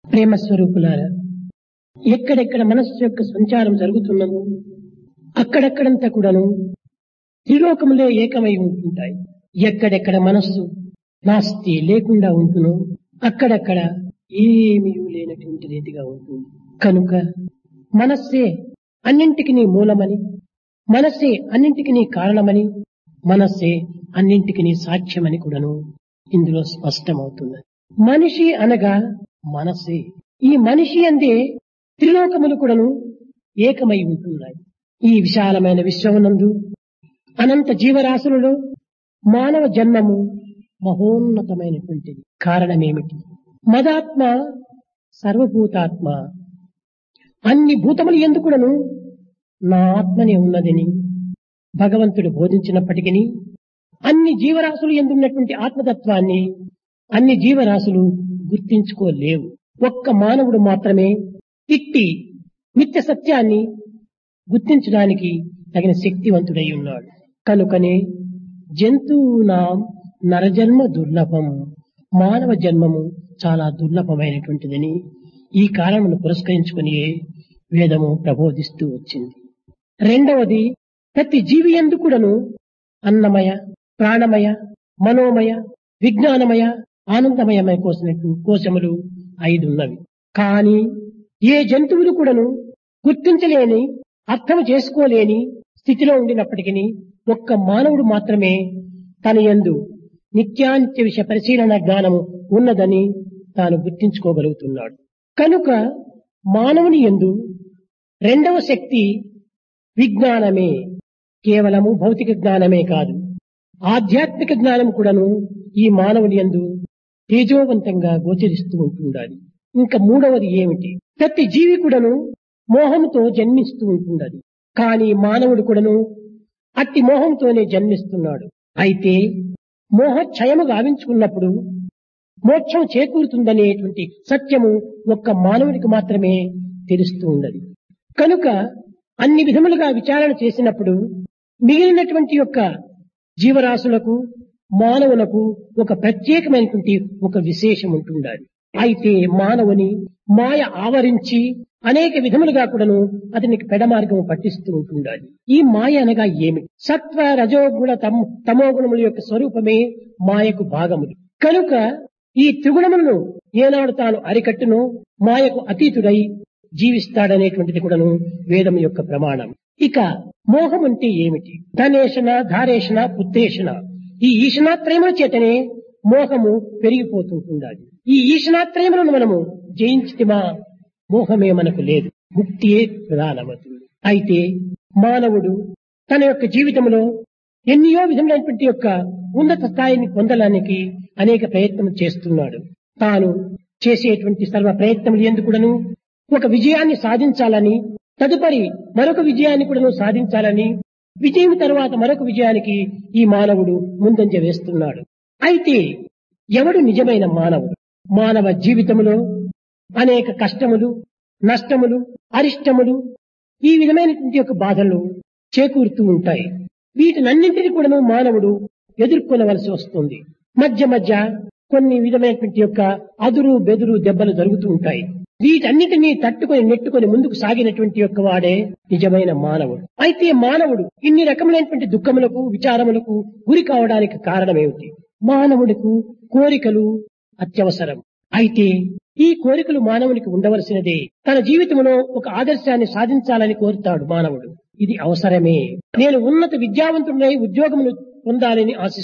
ప్రేమ స్వరూపులారా ఎక్కడెక్కడ మనస్సు యొక్క సంచారం జరుగుతున్నదో అక్కడక్కడంతా కూడాను త్రిలోకములే ఏకమై ఉంటుంటాయి ఎక్కడెక్కడ మనస్సు నాస్తి లేకుండా ఉంటునో అక్కడక్కడ ఏమీ లేనటువంటి రీతిగా ఉంటుంది కనుక మనస్సే అన్నింటికి మూలమని మనస్సే అన్నింటికి కారణమని మనస్సే అన్నింటికి సాక్ష్యమని కూడాను ఇందులో స్పష్టమవుతున్నది మనిషి అనగా మనస్సే ఈ మనిషి అందే త్రిలోకములు కూడాను ఏకమై ఉంటున్నాయి ఈ విశాలమైన విశ్వమునందు అనంత జీవరాశులలో మానవ జన్మము మహోన్నతమైనటువంటిది కారణమేమిటి మదాత్మ సర్వభూతాత్మ అన్ని భూతములు ఎందుకుడను నా ఆత్మనే ఉన్నదని భగవంతుడు బోధించినప్పటికీ అన్ని జీవరాశులు ఎందున్నటువంటి ఆత్మతత్వాన్ని అన్ని జీవరాశులు గుర్తించుకోలేవు ఒక్క మానవుడు మాత్రమే ఇట్టి నిత్య సత్యాన్ని గుర్తించడానికి తగిన శక్తివంతుడై ఉన్నాడు కనుకనే జంతువునాం నరజన్మ దుర్లభం మానవ జన్మము చాలా దుర్లభమైనటువంటిదని ఈ కారణమును పురస్కరించుకుని వేదము ప్రబోధిస్తూ వచ్చింది రెండవది ప్రతి జీవి ఎందుకుడను అన్నమయ ప్రాణమయ మనోమయ విజ్ఞానమయ ఆనందమయమయ కోసినట్టు కోశములు ఐదు ఉన్నవి కానీ ఏ జంతువులు కూడాను గుర్తించలేని అర్థం చేసుకోలేని స్థితిలో ఉండినప్పటికీ ఒక్క మానవుడు మాత్రమే తన యందు నిత్యానిత్య విషయ పరిశీలన జ్ఞానము ఉన్నదని తాను గుర్తించుకోగలుగుతున్నాడు కనుక మానవుని యందు రెండవ శక్తి విజ్ఞానమే కేవలము భౌతిక జ్ఞానమే కాదు ఆధ్యాత్మిక జ్ఞానం కూడాను ఈ మానవుని యందు తేజోవంతంగా గోచరిస్తూ ఉంటుండాలి ఇంకా మూడవది ఏమిటి ప్రతి జీవి కూడాను మోహంతో జన్మిస్తూ ఉంటుండది కానీ మానవుడు కూడాను అట్టి మోహంతోనే జన్మిస్తున్నాడు అయితే మోహక్షయము గావించుకున్నప్పుడు మోక్షం చేకూరుతుందనేటువంటి సత్యము ఒక్క మానవుడికి మాత్రమే తెలుస్తూ ఉన్నది కనుక అన్ని విధములుగా విచారణ చేసినప్పుడు మిగిలినటువంటి యొక్క జీవరాశులకు మానవులకు ఒక ప్రత్యేకమైనటువంటి ఒక విశేషం ఉంటుండాలి అయితే మానవుని మాయ ఆవరించి అనేక విధములుగా కూడాను అతనికి పెడమార్గము పట్టిస్తూ ఉంటుండాలి ఈ మాయ అనగా ఏమిటి సత్వ రజోగుణ తమ తమోగుణముల యొక్క స్వరూపమే మాయకు భాగములు కనుక ఈ త్రిగుణములను ఏనాడు తాను అరికట్టును మాయకు అతీతుడై జీవిస్తాడనేటువంటిది కూడాను వేదం యొక్క ప్రమాణం ఇక మోహం అంటే ఏమిటి ధనేషణ ధారేషణ పుత్రేషణ ఈ ఈశనాత్రయముల చేతనే మోహము పెరిగిపోతుంటుండాలి ఈ ఈశనాత్రయములను మనము జయించితిమా మోహమే మనకు లేదు ముక్తియే ప్రధానమవుతుంది అయితే మానవుడు తన యొక్క జీవితంలో ఎన్నో విధములైనటువంటి యొక్క ఉన్నత స్థాయిని పొందడానికి అనేక ప్రయత్నం చేస్తున్నాడు తాను చేసేటువంటి సర్వ ప్రయత్నములు ఎందుకుడను ఒక విజయాన్ని సాధించాలని తదుపరి మరొక విజయాన్ని కూడాను సాధించాలని విజయం తర్వాత మరొక విజయానికి ఈ మానవుడు ముందంజ వేస్తున్నాడు అయితే ఎవడు నిజమైన మానవుడు మానవ జీవితంలో అనేక కష్టములు నష్టములు అరిష్టములు ఈ విధమైనటువంటి యొక్క బాధలు చేకూరుతూ ఉంటాయి వీటినన్నింటినీ కూడా మానవుడు ఎదుర్కొనవలసి వస్తుంది మధ్య మధ్య కొన్ని విధమైనటువంటి యొక్క అదురు బెదురు దెబ్బలు జరుగుతూ ఉంటాయి వీటన్నిటినీ తట్టుకొని నెట్టుకొని ముందుకు సాగినటువంటి యొక్క వాడే నిజమైన మానవుడు అయితే మానవుడు ఇన్ని రకములైనటువంటి దుఃఖములకు విచారములకు గురి కావడానికి కారణమేమిటి మానవుడికు కోరికలు అత్యవసరం అయితే ఈ కోరికలు మానవునికి ఉండవలసినదే తన జీవితంలో ఒక ఆదర్శాన్ని సాధించాలని కోరుతాడు మానవుడు ఇది అవసరమే నేను ఉన్నత విద్యావంతుడై ఉద్యోగమును పొందాలని ఆశిస్తాను